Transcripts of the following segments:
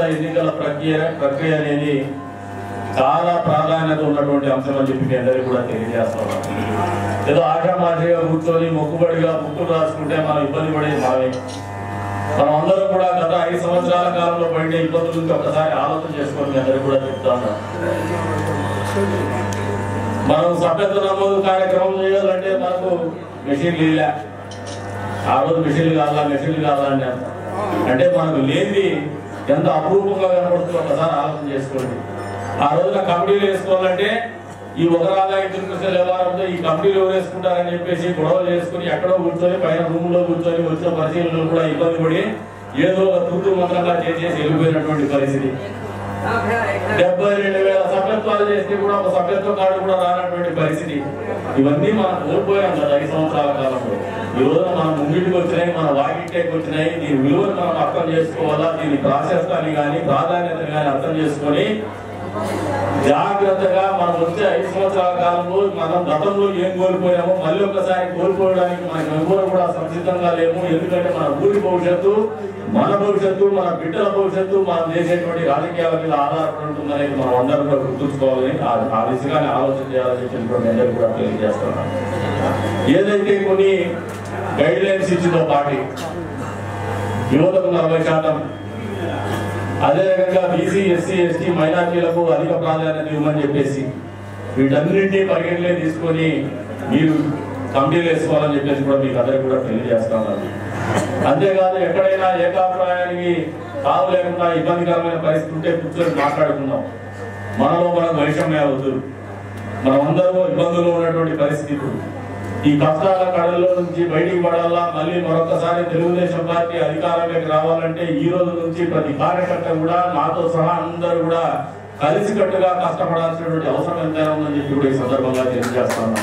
ఎన్నికల ప్రక్రియ ప్రక్రియ అనేది చాలా ప్రాధాన్యత ఉన్నటువంటి అంశం అని చెప్పి మీ అందరికీ కూడా తెలియజేస్తున్నాం ఏదో ఆషామాషిగా కూర్చొని మొక్కుబడిగా బుక్కులు రాసుకుంటే మనం ఇబ్బంది పడేది మనమే మనం అందరం కూడా గత ఐదు సంవత్సరాల కాలంలో పడిన ఇబ్బందుల గురించి ఒకసారి ఆలోచన చేసుకొని మీ అందరికీ కూడా చెప్తా ఉన్నాం మనం సభ్యత్వ నమోదు కార్యక్రమం చేయాలంటే మనకు మెషిన్ లేలే ఆ రోజు మెషిన్లు కావాలా మెషిన్లు కావాలంటే అంటే మనకు లేనిది ఎంత అపరూపంగా కనబడుతుందో ఒకసారి ఆలోచన చేసుకోండి ఆ రోజున కమిటీలు వేసుకోవాలంటే ఈ ఒక రాగా ఇద్దరు కృష్ణ వ్యవహారంతో ఈ కమిటీలు ఎవరు వేసుకుంటారని చెప్పేసి గొడవలు చేసుకుని ఎక్కడో కూర్చొని పైన రూమ్ లో కూర్చొని వచ్చిన పరిశీలనలు కూడా ఇబ్బంది పడి ఏదో ఒక తూతు మంత్రంగా చేసేసి వెళ్ళిపోయినటువంటి పరిస్థితి డెబ్బై రెండు వేల సభ్యత్వాలు చేస్తే కూడా ఒక సభ్యత్వ కార్డు కూడా రానటువంటి పరిస్థితి ఇవన్నీ మనం కోల్పోయాం కదా ఐదు సంవత్సరాల కాలంలో ఈ రోజు మనం ముంగిటికి వచ్చినాయి మన వాకిట్లోకి వచ్చినాయి దీని విలువను మనం అర్థం చేసుకోవాలా దీని ప్రాశస్తాన్ని కానీ ప్రాధాన్యతని కానీ అర్థం చేసుకొని జాగ్రత్తగా మనం వచ్చే ఐదు సంవత్సరాల కాలంలో మనం గతంలో ఏం కోల్పోయామో మళ్ళీ ఒకసారి కోల్పోవడానికి మనకి ఎవరు కూడా సంసిద్ధంగా లేము ఎందుకంటే మన ఊరి భవిష్యత్తు మన భవిష్యత్తు మన బిడ్డల భవిష్యత్తు మనం చేసేటువంటి రాజకీయాల మీద ఆధారపడి ఉంటుందనేది మనం అందరం కూడా గుర్తుంచుకోవాలని ఆ- ఆ దిశగానే ఆలోచన చేయాలని చెప్పి కూడా మీ అందరికీ కూడా తెలియజేస్తున్నాను ఏదైతే కొన్ని గైడ్ లైన్స్ ఇచ్చిందో పార్టీ యువతకు నలభై శాతం అదే రకంగా బీసీ ఎస్సీ ఎస్టీ మైనార్టీలకు అధిక ప్రాధాన్యత ఇవ్వమని చెప్పేసి వీటన్నింటినీ పరిగణలో తీసుకొని మీరు కమిటీలు వేసుకోవాలని చెప్పేసి కూడా మీకు అందరికీ కూడా తెలియజేస్తాను అంతేకాదు ఎక్కడైనా ఏకాభిప్రాయానికి తావు లేకుండా ఇబ్బందికరమైన పరిస్థితి ఉంటే కూర్చొని మాట్లాడుకుందాం మనలో మనకు వైషమ్యాలు వద్దు మనం అందరూ ఇబ్బందులు ఉన్నటువంటి పరిస్థితి ఇప్పుడు ఈ కష్టాల కడల్లో నుంచి బయటికి పడాలా మళ్ళీ మరొకసారి తెలుగుదేశం పార్టీ అధికారంలోకి రావాలంటే ఈ రోజు నుంచి ప్రతి కార్యకర్త కూడా నాతో సహా అందరూ కూడా కలిసికట్టుగా కష్టపడాల్సినటువంటి అవసరం ఎంతైనా ఉందని చెప్పి కూడా ఈ సందర్భంగా తెలియజేస్తున్నాను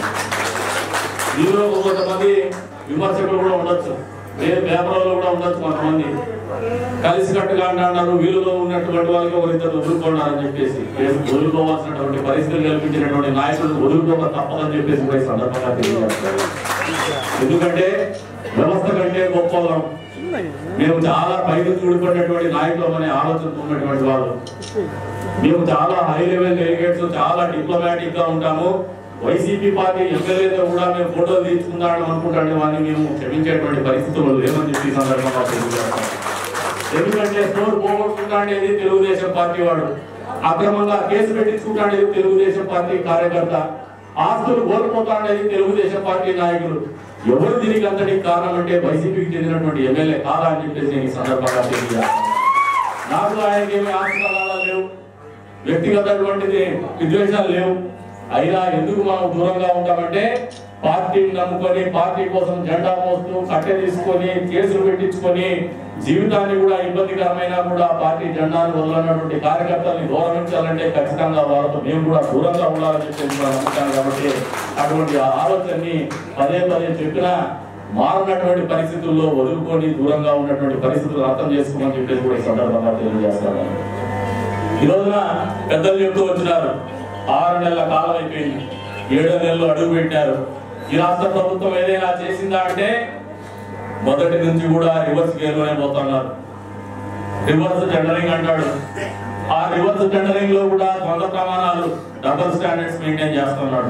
ఇందులో కొంతమంది విమర్శకులు కూడా ఉండొచ్చు లేదు పేపర్లో కూడా ఉండొచ్చు కొంతమంది కలిసికట్టుగా అంటున్నారు వీళ్ళలో ఉన్నటువంటి వాళ్ళకి ఒకరిద్దరు వదులుకున్నారని చెప్పేసి లేదు, వదులుకోవాల్సినటువంటి పరిస్థితులు కల్పించినటువంటి నాయకులు వదులుకోక తప్పదని చెప్పేసి కూడా ఈ సందర్భంగా తెలియజేస్తారు ఎందుకంటే వ్యవస్థ కంటే గొప్ప మేము చాలా పైకి చూడిపడినటువంటి నాయకులు అనే ఆలోచనతో ఉన్నటువంటి వాళ్ళు మేము చాలా హై లెవెల్ డెలిగేట్స్ చాలా డిప్లొమాటిక్ గా ఉంటాము వైసీపీ పార్టీ ఎమ్మెల్యేతో కూడా మేము ఫోటోలు తీసుకుందామని అనుకుంటాను వాడిని మేము క్షమించేటువంటి పరిస్థితులు లేవని చెప్పి ఈ సందర్భంగా తెలియజేస్తాం ఎందుకంటే స్టోర్ పోగొట్టుకుంటాడేది తెలుగుదేశం పార్టీ వాడు అక్రమంగా కేసు పెట్టించుకుంటాడేది తెలుగుదేశం పార్టీ కార్యకర్త ఆస్తులు కోల్పోతాడేది తెలుగుదేశం పార్టీ నాయకులు ఎవరు దీనికి అంతటికి కారణం అంటే వైసీపీకి చెందినటువంటి ఎమ్మెల్యే కాదా అని చెప్పేసి నేను ఈ సందర్భంగా తెలియజేస్తాను నాకు ఆయనకి ఏమి ఆస్తి లేవు వ్యక్తిగతటువంటిది విద్వేషాలు లేవు అయినా ఎందుకు మనం దూరంగా ఉంటామంటే పార్టీని నమ్ముకొని పార్టీ కోసం జెండా మోస్తూ కట్టె తీసుకొని కేసులు పెట్టించుకొని జీవితాన్ని కూడా ఇబ్బందికరమైన కూడా పార్టీ జెండాను వదలనటువంటి కార్యకర్తల్ని గౌరవించాలంటే ఖచ్చితంగా వాళ్ళతో మేము కూడా దూరంగా ఉండాలని చెప్పేసి మనం అనుకుంటాం కాబట్టి అటువంటి ఆలోచనని పదే పదే చెప్పినా మారినటువంటి పరిస్థితుల్లో వదులుకొని దూరంగా ఉన్నటువంటి పరిస్థితులు అర్థం చేసుకోమని చెప్పేసి కూడా ఈ సందర్భంగా తెలియజేస్తాను ఈ రోజున పెద్దలు చెప్తూ వచ్చినారు ఆరు నెలల కాలం అయిపోయింది ఏడో నెలలు అడుగు పెట్టారు ఈ రాష్ట్ర ప్రభుత్వం ఏదైనా చేసిందా అంటే మొదటి నుంచి కూడా రివర్స్ గేర్ లోనే పోతున్నారు రివర్స్ టెండరింగ్ అంటాడు ఆ రివర్స్ టెండరింగ్ లో కూడా సొంత ప్రమాణాలు డబుల్ స్టాండర్డ్స్ మెయింటైన్ చేస్తున్నాడు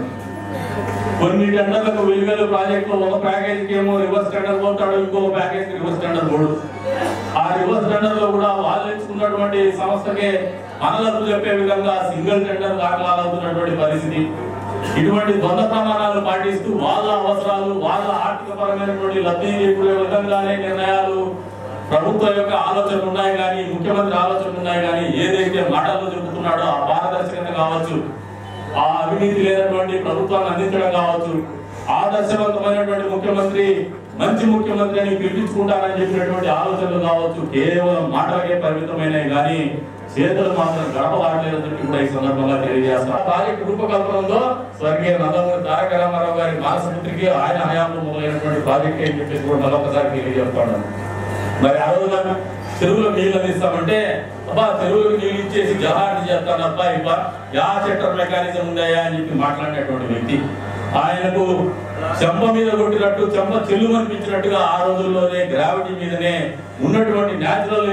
కొన్ని టెండర్లకు వెలుగలు ప్రాజెక్టులో ఒక ప్యాకేజీకి ఏమో రివర్స్ టెండర్ పోతాడు ఇంకో ప్యాకేజ్ రివర్స్ టెండర్ పోడు ఆ రివర్స్ టెండర్ లో కూడా వాళ్ళు ఎంచుకున్నటువంటి సంస్థకే మనలకు చెప్పే విధంగా సింగిల్ టెండర్ దాఖలాలవుతున్నటువంటి పరిస్థితి ఇటువంటి ద్వంద్వ ప్రమాణాలు పాటిస్తూ వాళ్ళ అవసరాలు వాళ్ళ ఆర్థిక పరమైనటువంటి లబ్ధి చేకూరే విధంగానే నిర్ణయాలు ప్రభుత్వం యొక్క ఆలోచనలు ఉన్నాయి కానీ ముఖ్యమంత్రి ఆలోచనలు ఉన్నాయి కానీ ఏదైతే మాటల్లో చెబుతున్నాడో ఆ పారదర్శకత కావచ్చు ఆ అవినీతి లేనటువంటి ప్రభుత్వాన్ని అందించడం కావచ్చు ఆదర్శవంతమైనటువంటి ముఖ్యమంత్రి మంచి ముఖ్యమంత్రి అని పిలిపించుకుంటారని చెప్పినటువంటి ఆలోచనలు కావచ్చు కేవలం మాటలకే పరిమితమైనవి కానీ చేతులు మాత్రం గడపలాడలేదని చెప్పి కూడా ఈ సందర్భంగా తెలియజేస్తాం ప్రాజెక్టు రూపకల్పనలో స్వర్గీయ నందమూరి తారక రామారావు గారి మానసపుత్రికి ఆయన హయాంలో మొదలైనటువంటి ప్రాజెక్ట్ అని చెప్పేసి కూడా మరొకసారి తెలియజేస్తాను మరి ఆ రోజున చెరువులో నీళ్ళు అందిస్తామంటే అబ్బా చెరువులకు నీళ్ళు ఇచ్చేసి జహాన్ని చేస్తాను అబ్బా ఇబ్బా యా సెక్టర్ మెకానిజం ఉందాయా అని చెప్పి మాట్లాడినటువంటి వ్యక్తి ఆయనకు చెంప మీద కొట్టినట్టు చెంప చెల్లు అనిపించినట్టుగా ఆ రోజుల్లోనే గ్రావిటీ మీదనే ఉన్నటువంటి న్యాచురల్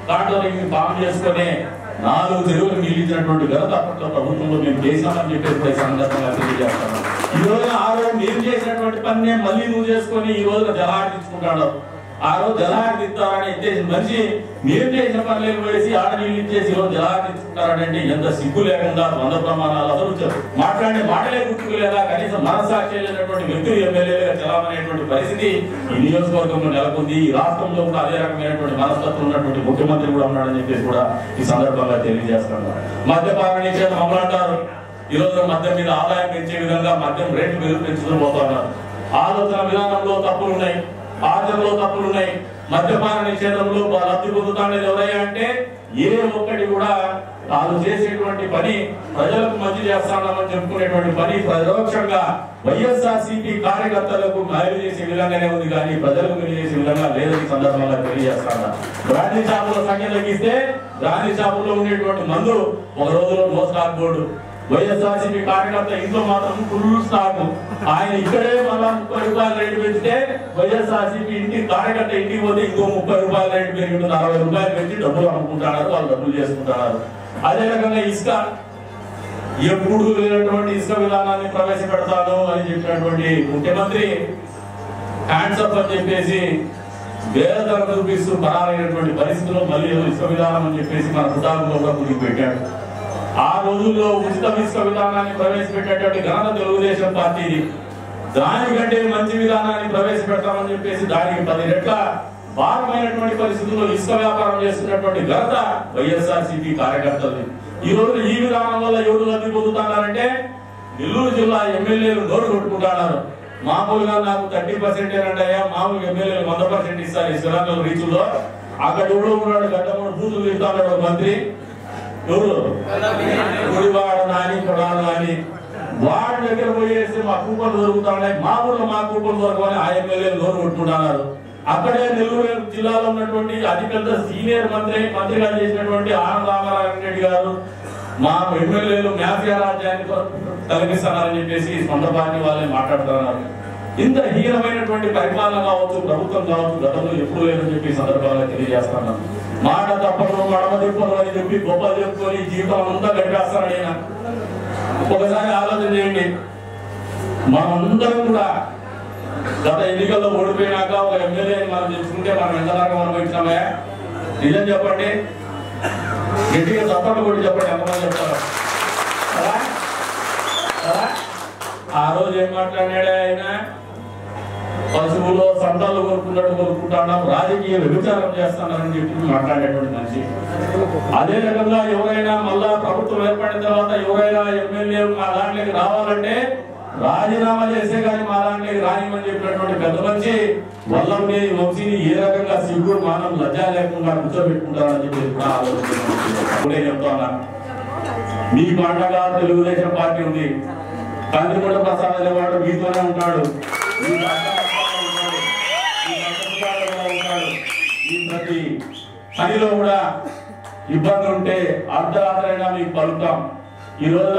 దాంట్లో ఇవి ఫామ్ చేసుకొని నాలుగు చెరువులు నిలిచినటువంటి ఘనత అప్పట్లో ప్రభుత్వంలో మేము చేశామని చెప్పేసి కూడా ఈ సందర్భంగా తెలియజేస్తాను ఈ రోజున ఆ రోజు మేము చేసినటువంటి పని మళ్ళీ నువ్వు చేసుకొని ఈ రోజున జలాడించుకుంటాడు ఆ రోజు జలాడిస్తారని ఇచ్చేసి మనిషి మేము చేసిన పనులు వేసి ఆడ నీళ్ళు ఇచ్చేసి ఈ రోజు జలాడించుకుంటారంటే ఎంత సిగ్గు లేకుండా వంద ప్రమాణాలు అసలు చె- మాట్లాడే మాటలే గుర్తుకు లేదా కనీసం మనసాక్షి లేనటువంటి వ్యక్తులు ఎమ్మెల్యేలుగా చలామనేటువంటి పరిస్థితి ఈ నియోజకవర్గంలో నెలకొంది ఈ రాష్ట్రంలో కూడా అదే రకమైనటువంటి మనస్తత్వం ఉన్నటువంటి ముఖ్యమంత్రి కూడా ఉన్నాడని చెప్పేసి కూడా ఈ సందర్భంగా తెలియజేస్తున్నాను మద్యపాన నిషేధం అమలు అంటారు ఈ రోజు మద్యం మీద ఆదాయం పెంచే విధంగా మద్యం రేట్లు పెరుగు పెంచుతూ పోతున్నారు ఆలోచన విధానంలో తప్పులు ఉన్నాయి ఆచరణలో తప్పులు ఉన్నాయి మద్యపాన నిషేధంలో లబ్ధి పొందుతానేది ఎవరయ్యా అంటే ఏ ఒక్కటి కూడా తాను చేసేటువంటి పని ప్రజలకు మంచి చేస్తామని చెప్పుకునేటువంటి పని పరోక్షంగా వైఎస్ఆర్సీపీ కార్యకర్తలకు మేలు చేసే విధంగానే ఉంది కానీ ప్రజలకు మేలు చేసే విధంగా లేదని సందర్భంగా తెలియజేస్తాను బ్రాండీ షాపుల సంఖ్య తగ్గిస్తే బ్రాండీ షాపుల్లో ఉండేటువంటి మందు ఒక రోజులో నో స్టాక్ బోర్డు వైఎస్ఆర్సీపీ కార్యకర్త ఇంట్లో మాత్రం ఫుల్ స్టాక్ ఆయన ఇక్కడే మళ్ళా ముప్పై రూపాయల రేటు పెంచితే వైఎస్ఆర్సీపీ ఇంటి కార్యకర్త ఇంటికి పోతే ఇంకో ముప్పై రూపాయల రేటు పెరుగుతుంది అరవై రూపాయలు పెంచి డబ్బులు అమ్ముకుంటున్నారు వాళ్ళు డబ్బులు చేసుకుంటున్నారు అదే రకంగా ఇసుక ఎప్పుడు లేనటువంటి ఇసుక విధానాన్ని ప్రవేశపెడతాను అని చెప్పినటువంటి ముఖ్యమంత్రి హ్యాండ్స్ అప్ అని చెప్పేసి వేల ధర చూపిస్తూ పరారైనటువంటి పరిస్థితుల్లో మళ్ళీ ఏదో ఇసుక విధానం అని చెప్పేసి మన కుటుంబంలో కూడా ముందుకు పెట్టాడు ఆ రోజుల్లో ఉచిత ఇసుక విధానాన్ని ప్రవేశపెట్టేటువంటి ఘనత తెలుగుదేశం పార్టీది దానికంటే మంచి విధానాన్ని ప్రవేశపెడతామని చెప్పేసి దానికి పది రెట్ల భారమైనటువంటి పరిస్థితుల్లో ఇసుక వ్యాపారం చేస్తున్నటువంటి ఘనత వైఎస్ఆర్ సిపి కార్యకర్తలు ఈ రోజు ఈ విధానం వల్ల ఎవరు లబ్ధి పొందుతున్నారంటే నెల్లూరు జిల్లా ఎమ్మెల్యేలు నోరు కొట్టుకుంటున్నారు మామూలుగా నాకు థర్టీ పర్సెంట్ ఏనంటాయా మామూలుగా ఎమ్మెల్యేలు వంద పర్సెంట్ ఇస్తారు ఈ శ్రీరంగం రీచుల్లో అక్కడ ఎవడో ఉన్నాడు గడ్డ మూడు బూతులు తింటాడు ఒక మంత్రి ఎవరు గుడివాడ నాని కొడాలి నాని వాడి దగ్గర పోయేసి మా కూపన్లు దొరుకుతున్నాయి మా ఊర్లో మా కూపన్లు దొరకవని ఆ ఎమ్మెల్యేలు నోరు కొట్టుకుంటున్నారు అక్కడే నెల్లూరు జిల్లాలో ఉన్నటువంటి అతిపెద్ద సీనియర్ మంత్రి మంత్రిగా చేసినటువంటి ఆనంద రామారాయణ రెడ్డి గారు మా ఎమ్మెల్యేలు మాఫియా రాజ్యాన్ని తలపిస్తున్నారని చెప్పేసి సొంత పార్టీ వాళ్ళే మాట్లాడుతున్నారు ఇంత హీనమైనటువంటి పరిపాలన కావచ్చు ప్రభుత్వం కావచ్చు గతంలో ఎప్పుడు లేదని చెప్పి ఈ సందర్భంగా తెలియజేస్తున్నాను మాట తప్పదు మడమ తిప్పదు అని చెప్పి గొప్ప చెప్పుకొని జీవితం అంతా గడిపేస్తాడు ఆయన ఒకసారి ఆలోచన చేయండి మనమందరం కూడా గత ఎన్నికల్లో ఓడిపోయినాక ఒక ఎమ్మెల్యేని మనం తెలుసుకుంటే మనం ఎంత దాకా అనుభవించామే నిజం చెప్పండి గట్టిగా తప్పట్లు కొట్టి చెప్పండి ఎంతమంది చెప్తారు కదా? కదా? ఆ రోజు ఏం మాట్లాడాడు ఆయన పశువులో సంతాలు కొనుక్కున్నట్టు కొనుక్కుంటున్నాం రాజకీయ వ్యభిచారం చేస్తున్నారని చెప్పి మాట్లాడేటువంటి మనిషి అదే రకంగా ఎవరైనా మళ్ళా ప్రభుత్వం ఏర్పడిన తర్వాత ఎవరైనా ఎమ్మెల్యే మా దాంట్లోకి రావాలంటే రాజీనామా చేసే కానీ మా దాంట్లోకి రానిమని చెప్పినటువంటి పెద్ద మనిషి వల్లంనే వంశీని ఏ రకంగా సిగ్గు మానం లజ్జ లేకుండా కూర్చోబెట్టుకుంటారని చెప్పి కూడా ఆలోచన చెప్తా మీకు అండగా తెలుగుదేశం పార్టీ ఉంది కందికొండ ప్రసాద్ అనేవాడు మీతోనే ఉంటాడు మీకు అండగా ఉంటాడు. మీకు అండగా ఉంటాడు. మీ ప్రతి పనిలో కూడా ఇబ్బంది ఉంటే అర్ధరాత్రైనా మీకు పలుకుతాం ఈ రోజున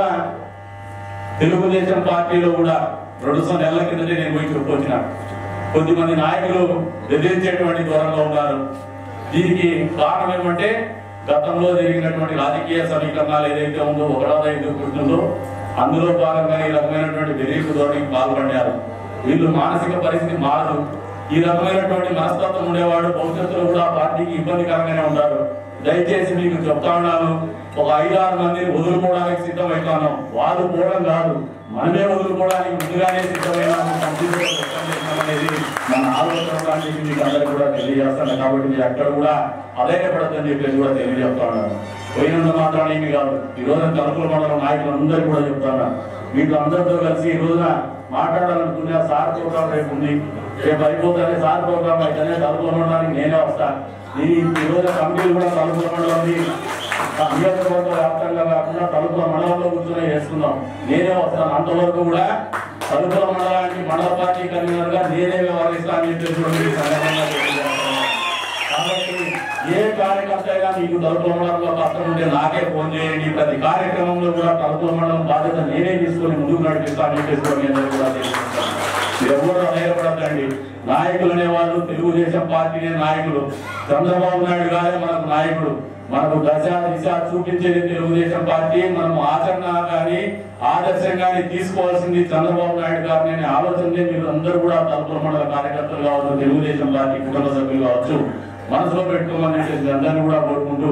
తెలుగుదేశం పార్టీలో కూడా రెండు సంవత్సరాల నెలల కిందటే నేను పోయి చెప్పుకొచ్చిన కొద్దిమంది నాయకులు బెదిరించేటువంటి దూరంగా ఉన్నారు దీనికి కారణం ఏమంటే గతంలో జరిగినటువంటి రాజకీయ సమీకరణాలు ఏదైతే ఉందో ఒకటో ఐదు ఉంటుందో అందులో భాగంగా ఈ రకమైనటువంటి బెదిరింపు ధోరణికి పాల్పడ్డారు వీళ్ళు మానసిక పరిస్థితి మారదు ఈ రకమైనటువంటి మనస్తత్వం ఉండేవాడు భవిష్యత్తులో కూడా ఆ పార్టీకి ఇబ్బందికరంగానే ఉంటారు దయచేసి మీకు చెప్తా ఉన్నాను ఒక ఐదారు మందిని వదులుకోవడానికి సిద్ధమవుతాను వాళ్ళు పోవడం కాదు మనమే వదులుకోవడానికి ముందుగానే సిద్ధమైనాము కంప్లీట్గా సిద్ధం చేసినాం అనేది మన ఆలోచన కూడా అని చెప్పి మీకు అందరికీ కూడా తెలియజేస్తాను కాబట్టి మీరు అక్కడ కూడా అధైర్యపడద్దని చెప్పేసి కూడా తెలియజేస్తా ఉన్నాను పోయినంత మాత్రాన్ని ఏమి కాదు ఈ రోజున తలుపుల మండలం నాయకులందరికీ కూడా చెప్తా ఉన్నాను మీతో అందరితో కలిసి ఈ రోజున మాట్లాడాలనుకునే సార్ ప్రోగ్రామ్ రేపు ఉంది రేపు అయిపోతానే సార్ ప్రోగ్రామ్ అయితేనే తలుపుల మండలానికి నేనే వస్తా ఈ ఈ రోజు కమిటీలు కూడా తలుపుల మండలంని నియోజకవర్గ వ్యాప్తంగా కాకుండా తలుపుల మండలంలో కూర్చొని చేసుకుందాం నేనే వస్తాను అంతవరకు కూడా తలుపుల మండలానికి మండల పార్టీ కన్వీనర్ గా నేనే వ్యవహరిస్తానని చెప్పేసి కూడా మీకు సందర్భంగా తెలియజేస్తున్నాను. కాబట్టి ఏ కార్యకర్త అయినా మీకు తలుపుల మండలంలో కష్టం ఉంటే నాకే ఫోన్ చేయండి ప్రతి కార్యక్రమంలో కూడా తలుపుల మండలం బాధ్యత నేనే తీసుకొని ముందుకు నడిపిస్తానని చెప్పేసి కూడా మీ అందరికీ కూడా తెలియజేస్తాను ఎవరు అనేకపడద్దండి నాయకులు అనేవాళ్ళు తెలుగుదేశం పార్టీనే నాయకులు చంద్రబాబు నాయుడు గారే మనకు నాయకుడు మనకు దశ దిశ చూపించేది తెలుగుదేశం పార్టీ మనం ఆచరణ కానీ ఆదర్శం కానీ తీసుకోవాల్సింది చంద్రబాబు నాయుడు గారిని అనే ఆలోచనని మీరు అందరూ కూడా తలుపుల మండల కార్యకర్తలు కావచ్చు తెలుగుదేశం పార్టీ కుటుంబ సభ్యులు కావచ్చు మనసులో పెట్టుకోమని చెప్పేసి అందరినీ కూడా కోరుకుంటూ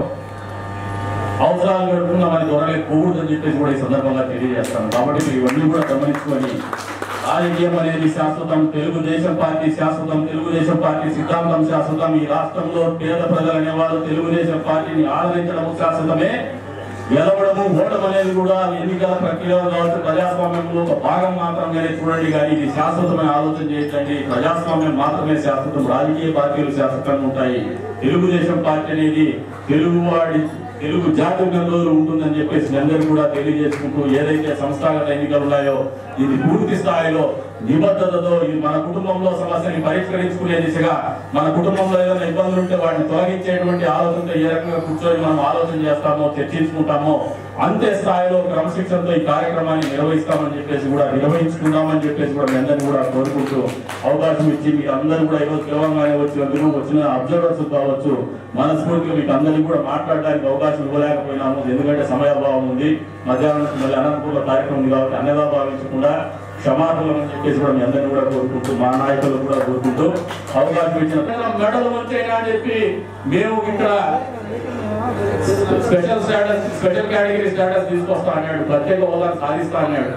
అవసరాలు గడుపుకున్న మన త్వరగా పోకూడదని చెప్పేసి కూడా ఈ సందర్భంగా తెలియజేస్తాను కాబట్టి మీరు ఇవన్నీ కూడా గమనించుకొని రాజకీయం అనేది శాశ్వతం తెలుగుదేశం పార్టీ శాశ్వతం తెలుగుదేశం పార్టీ సిద్ధాంతం శాశ్వతం ఈ రాష్ట్రంలో పేద ప్రజలు అనేవాళ్ళు తెలుగుదేశం పార్టీని ఆదరించడం శాశ్వతమే గెలవడము ఓటం అనేది కూడా ఎన్నికల ప్రక్రియలో కావచ్చు ప్రజాస్వామ్యంలో ఒక భాగం మాత్రమే చూడండి కానీ ఇది శాశ్వతమైన ఆలోచన చేయకండి ప్రజాస్వామ్యం మాత్రమే శాశ్వతం రాజకీయ పార్టీలు శాశ్వతంగా ఉంటాయి తెలుగుదేశం పార్టీ అనేది తెలుగువాడి తెలుగు జాతి రోజులు ఉంటుందని చెప్పేసి మీ అందరికీ కూడా తెలియజేసుకుంటూ ఏదైతే సంస్థాగత ఎన్నికలు ఉన్నాయో ఇది పూర్తి స్థాయిలో నిబద్ధతతో ఇది మన కుటుంబంలో సమస్యని పరిష్కరించుకునే దిశగా మన కుటుంబంలో ఏదైనా ఇబ్బందులు ఉంటే వాటిని తొలగించేటువంటి ఆలోచనతో ఏ రకంగా కూర్చొని మనం ఆలోచన చేస్తామో చర్చించుకుంటామో అంతే స్థాయిలో క్రమశిక్షణతో ఈ కార్యక్రమాన్ని నిర్వహిస్తామని చెప్పేసి కూడా నిర్వహించుకుందామని చెప్పేసి కూడా మీ అందరినీ కూడా కోరుకుంటూ అవకాశం ఇచ్చి మీ అందరూ కూడా ఈరోజు తెలంగాణ వచ్చినందుకు వచ్చిన అబ్జర్వర్స్ కావచ్చు మనస్ఫూర్తిగా మీకు అందరికీ కూడా మాట్లాడడానికి అవకాశం ఇవ్వలేకపోయినాము ఎందుకంటే సమయాభావం ఉంది మధ్యాహ్నం నుంచి మళ్ళీ అనంతపూర్ల కార్యక్రమం ఉంది కాబట్టి అన్నదా భావించకుండా క్షమాపణలు అని చెప్పేసి కూడా మీ అందరినీ కూడా కోరుకుంటూ మా నాయకులు కూడా కోరుకుంటూ అవకాశం ఇచ్చిన మెడలు వచ్చాయినా అని చెప్పి మేము ఇక్కడ special status special category status తీసుకొస్తా అన్నాడు ప్రత్యేక హోదా సాధిస్తా అన్నాడు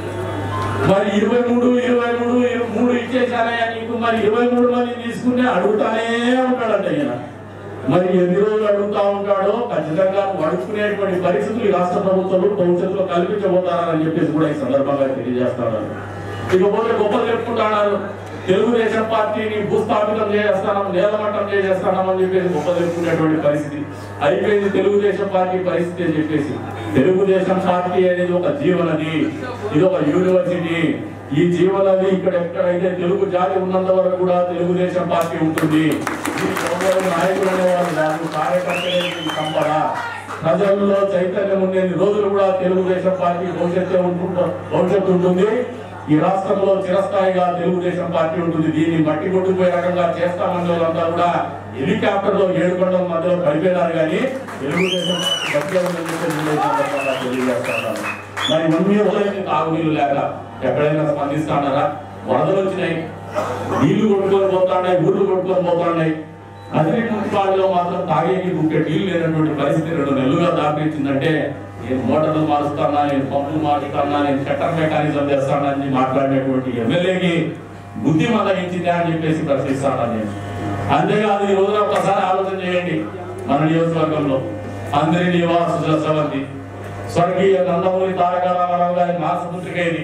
మరి ఇరవై మూడు ఇరవై మూడు ఇరవై మూడు ఇచ్చేసానయ్యా నీకు మరి ఇరవై మూడు మంది తీసుకుంటే అడుగుతానే ఉంటాడంట ఈయన మరి ఎన్ని రోజులు అడుగుతా ఉంటాడో ఖచ్చితంగా నువ్వు అడుగుకునేటువంటి పరిస్థితులు ఈ రాష్ట్ర ప్రభుత్వాలు భవిష్యత్తులో కల్పించబోతారని చెప్పేసి కూడా ఈ సందర్భంగా తెలియజేస్తాను ఇకపోతే గొప్పలు చెప్పుకుంటున్నారు తెలుగుదేశం పార్టీని భూస్థాపితం చేసేస్తానం నేలమట్టం చేసేస్తానం అని చెప్పేసి గొప్ప చెప్పుకునేటువంటి పరిస్థితి అయిపోయింది తెలుగుదేశం పార్టీ పరిస్థితి అని చెప్పేసి తెలుగుదేశం పార్టీ అనేది ఒక జీవనది ఇది ఒక యూనివర్సిటీ ఈ జీవనది ఇక్కడ ఎక్కడైతే తెలుగు జాతి ఉన్నంత వరకు కూడా తెలుగుదేశం పార్టీ ఉంటుంది ఈ ఎవరు నాయకులు అనేవారు కాదు కార్యకర్తలే ఈ సంపద ప్రజల్లో చైతన్యం ఉండేది రోజులు కూడా తెలుగుదేశం పార్టీ భవిష్యత్తు ఉంటుంట- భవిష్యత్తు ఉంటుంది ఈ రాష్ట్రంలో చిరస్థాయిగా తెలుగుదేశం పార్టీ ఉంటుంది దీన్ని మట్టి కొట్టుకుపోయే రకంగా చేస్తామన్న వాళ్ళంతా కూడా హెలికాప్టర్ లో ఏడు కొండల మధ్యలో పడిపోయినారు కానీ తెలుగుదేశం పార్టీ గట్టిగా ఉందని చెప్పేసి నేను ఈ సందర్భంగా తెలియజేస్తున్నాను. మరి ఇవన్నీ ఉదయం తాగునీళ్ళు లేక ఎక్కడైనా స్పందిస్తాడారా వరదలు వచ్చినాయి నీళ్లు కొట్టుకొని పోతాఉన్నాయి ఊర్లు కొట్టుకొని పోతాఉన్నాయి అదే మున్సిపాలిటీలో మాత్రం తాగేకి గుక్కే నీళ్లు లేనటువంటి పరిస్థితి రెండు నెలలుగా దాపించిందంటే నేను మోటార్లు మారుస్తానా నేను పంపులు మారుస్తానా నేను షట్టర్ మెకానిజం చేస్తానా అని మాట్లాడినటువంటి ఎమ్మెల్యేకి బుద్ధి మందగించిందా అని చెప్పేసి ప్రశ్నిస్తాను నేను అంతేకాదు ఈ రోజున ఒకసారి ఆలోచన చేయండి మన నియోజకవర్గంలో అందరి నివాసుల సవంతి స్వర్గీయ నందమూరి తారక రామారావు గారి మానస పుత్రిక ఇది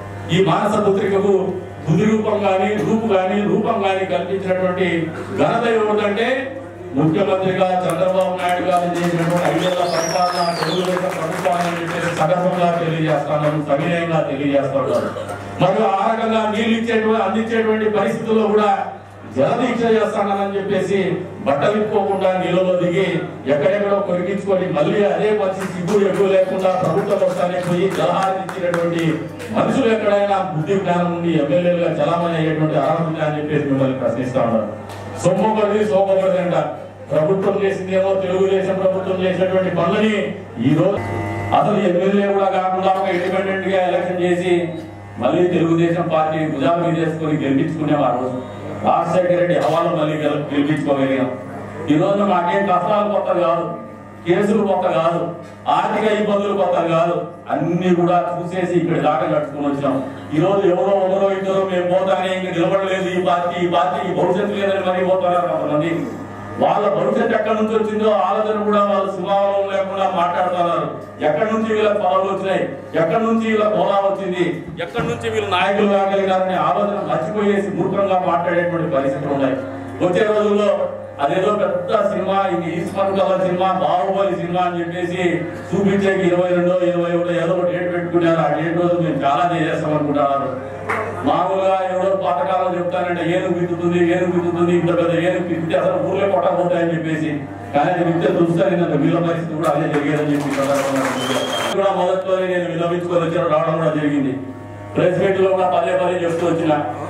ఈ మానస పుత్రికకు బుద్ధి రూపం గాని రూపు గాని రూపం గాని కల్పించినటువంటి ఘనత ఏమిటంటే ముఖ్యమంత్రిగా చంద్రబాబు నాయుడు గారు చేసినటువంటి ఐదేళ్ల పరిపాలన తెలుగుదేశం ప్రభుత్వాన్ని చెప్పేసి సగర్వంగా తెలియజేస్తాను సవినయంగా తెలియజేస్తాడు మరియు ఆ రకంగా నీళ్లు ఇచ్చేటువంటి అందించేటువంటి పరిస్థితుల్లో కూడా జలదీక్ష చేస్తానని చెప్పేసి బట్టలు ఇప్పుకోకుండా నీళ్ళలో దిగి ఎక్కడెక్కడో కొరికించుకొని మళ్ళీ అదే వచ్చి సిగ్గు ఎక్కువ లేకుండా ప్రభుత్వం వస్తానే పోయి జలహారం ఇచ్చినటువంటి మనుషులు ఎక్కడైనా బుద్ధి జ్ఞానం ఉండి ఎమ్మెల్యేలుగా చలామణి అయ్యేటువంటి అర్హత ఉందా అని చెప్పేసి మిమ్మల్ని ప్రశ్నిస్తా ఉన్నారు సొమ్మబడి సోమబడి అంట ప్రభుత్వం చేసిందేమో తెలుగుదేశం ప్రభుత్వం చేసినటువంటి పనులని ఈ రోజు అసలు ఎమ్మెల్యే కూడా కాకుండా ఒక ఇండిపెండెంట్ గా ఎలక్షన్ చేసి మళ్ళీ తెలుగుదేశం పార్టీ భుజాల మీద వేసుకొని గెలిపించుకునేవారు ఆ రోజు రాజశేఖర రెడ్డి హవాలో మళ్ళీ గెల- గెలిపించుకోగలిగాం ఈ రోజు మాకేం కష్టాలు కొత్త కాదు కేసులు కొత్త కాదు ఆర్థిక ఇబ్బందులు కొత్త కాదు అన్ని కూడా చూసేసి ఇక్కడ దాకా కట్టుకుని వచ్చినాం ఈ రోజు ఎవరో ఒకరో ఇద్దరు మేము పోతానే ఇంక నిలబడలేదు ఈ పార్టీ ఈ పార్టీకి భవిష్యత్తు లేదని మరీ పోతున్నారు కొంతమంది వాళ్ళ భవిష్యత్తు ఎక్కడి నుంచి వచ్చిందో ఆలోచన కూడా వాళ్ళు సుమారం లేకుండా మాట్లాడుతున్నారు ఎక్కడి నుంచి వీళ్ళకి పదవులు వచ్చినాయి ఎక్కడి నుంచి వీళ్ళ హోదా వచ్చింది ఎక్కడి నుంచి వీళ్ళు నాయకులు కాగలిగారనే ఆలోచన మర్చిపోయేసి మూర్ఖంగా మాట్లాడేటువంటి పరిస్థితులు ఉన్నాయి వచ్చే రోజుల్లో అదేదో పెద్ద సినిమా ఇది ఈస్మన్ కల సినిమా బాహుబలి సినిమా అని చెప్పేసి చూపించేకి ఇరవై రెండో ఇరవై ఒకటో ఏదో ఒక డేట్ పెట్టుకున్నారు ఆ డేట్ రోజు మేము చాలా చేసేస్తాం అనుకుంటున్నారు మామూలుగా ఎవరో పాతకాలం చెప్తానంటే ఏనుగు బిద్దుతుంది ఏనుగు బిద్దుతుంది ఇంత పెద్ద ఏనుగు బిద్దితే అసలు ఊర్లే కొట్టకపోతాయని చెప్పేసి కానీ అది విద్య చూస్తే నేను వీళ్ళ పరిస్థితి కూడా అదే జరిగేదని చెప్పి ఈ సందర్భంగా తెలియజేస్తున్నాను. కూడా మొదట్లోనే నేను విన్నవించుకొని వచ్చిన రావడం కూడా జరిగింది ప్రెస్ మీట్ లో కూడా పదే పదే చెప్తూ వచ్చిన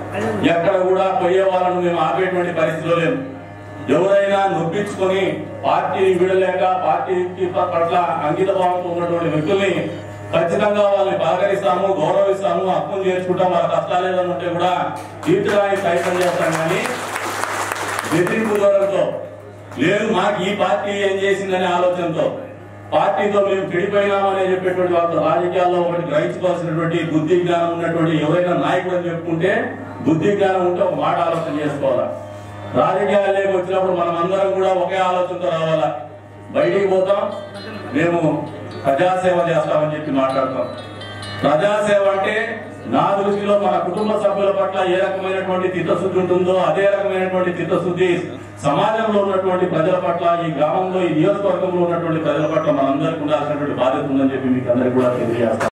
ఎక్కడ కూడా పోయే వాళ్ళను మేము ఆపేటువంటి పరిస్థితిలో లేము ఎవరైనా నొప్పించుకొని పార్టీని వీడలేక పార్టీకి పట్ల అంకిత భావంతో ఉన్నటువంటి వ్యక్తుల్ని ఖచ్చితంగా వాళ్ళని పలకరిస్తాము గౌరవిస్తాము హక్కును చేర్చుకుంటాం వాళ్ళ కష్టాలు ఏదైనా ఉంటే కూడా తీర్చడానికి ప్రయత్నం చేస్తాం కానీ బెదిరింపు ధోరణితో లేదు మాకు ఈ పార్టీ ఏం చేసిందనే ఆలోచనతో పార్టీతో మేము చెడిపోయినామని చెప్పేటువంటి వాళ్ళ రాజకీయాల్లో ఒకటి గ్రహించుకోవాల్సినటువంటి బుద్ధి జ్ఞానం ఉన్నటువంటి ఎవరైనా నాయకుడు అని చెప్పుకుంటే బుద్ధి జ్ఞానం ఉంటే ఒక మాట ఆలోచన చేసుకోవాలా రాజకీయాల్లోకి వచ్చినప్పుడు మనం అందరం కూడా ఒకే ఆలోచనతో రావాలా బయటికి పోతాం మేము ప్రజాసేవ చేస్తామని చెప్పి మాట్లాడతాం ప్రజాసేవ అంటే నా దృష్టిలో మన కుటుంబ సభ్యుల పట్ల ఏ రకమైనటువంటి చిత్తశుద్ధి ఉంటుందో అదే రకమైనటువంటి చిత్తశుద్ధి సమాజంలో ఉన్నటువంటి ప్రజల పట్ల ఈ గ్రామంలో ఈ నియోజకవర్గంలో ఉన్నటువంటి ప్రజల పట్ల మనందరికీ ఉండాల్సినటువంటి బాధ్యత ఉందని చెప్పి మీకు అందరికీ కూడా తెలియజేస్తాం